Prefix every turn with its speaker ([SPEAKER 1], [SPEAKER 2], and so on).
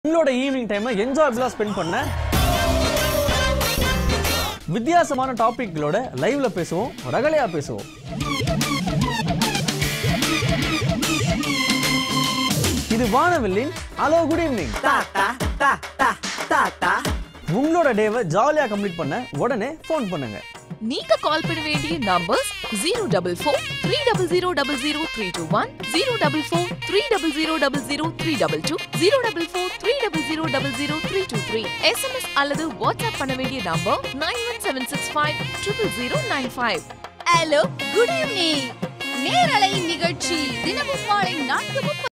[SPEAKER 1] உங்களோட ஈவினிங் டைமை என்ஜாயபிளா ஸ்பெண்ட் பண்ண வித்தியாசமான டாபிக்களோட லைவ்ல பேசுவோம் ரகலையா பேசுவோம் இது வானவில்லின் ஹலோ குட் ஈவினிங் உங்களோட டேவை ஜாலியா கம்ப்ளீட் பண்ண உடனே ஃபோன் பண்ணுங்க
[SPEAKER 2] நீங்க கால் பண்ண வேண்டிய numbers zero double four three double zero double zero three two one zero double four three double zero double zero three double two zero double four three double zero double zero three two three SMS அல்லது WhatsApp பண்ண வேண்டிய number nine one seven six five triple zero nine five
[SPEAKER 3] hello good evening நேரலை நிகழ்ச்சி தினமும் மாலை நான்கு முப்பது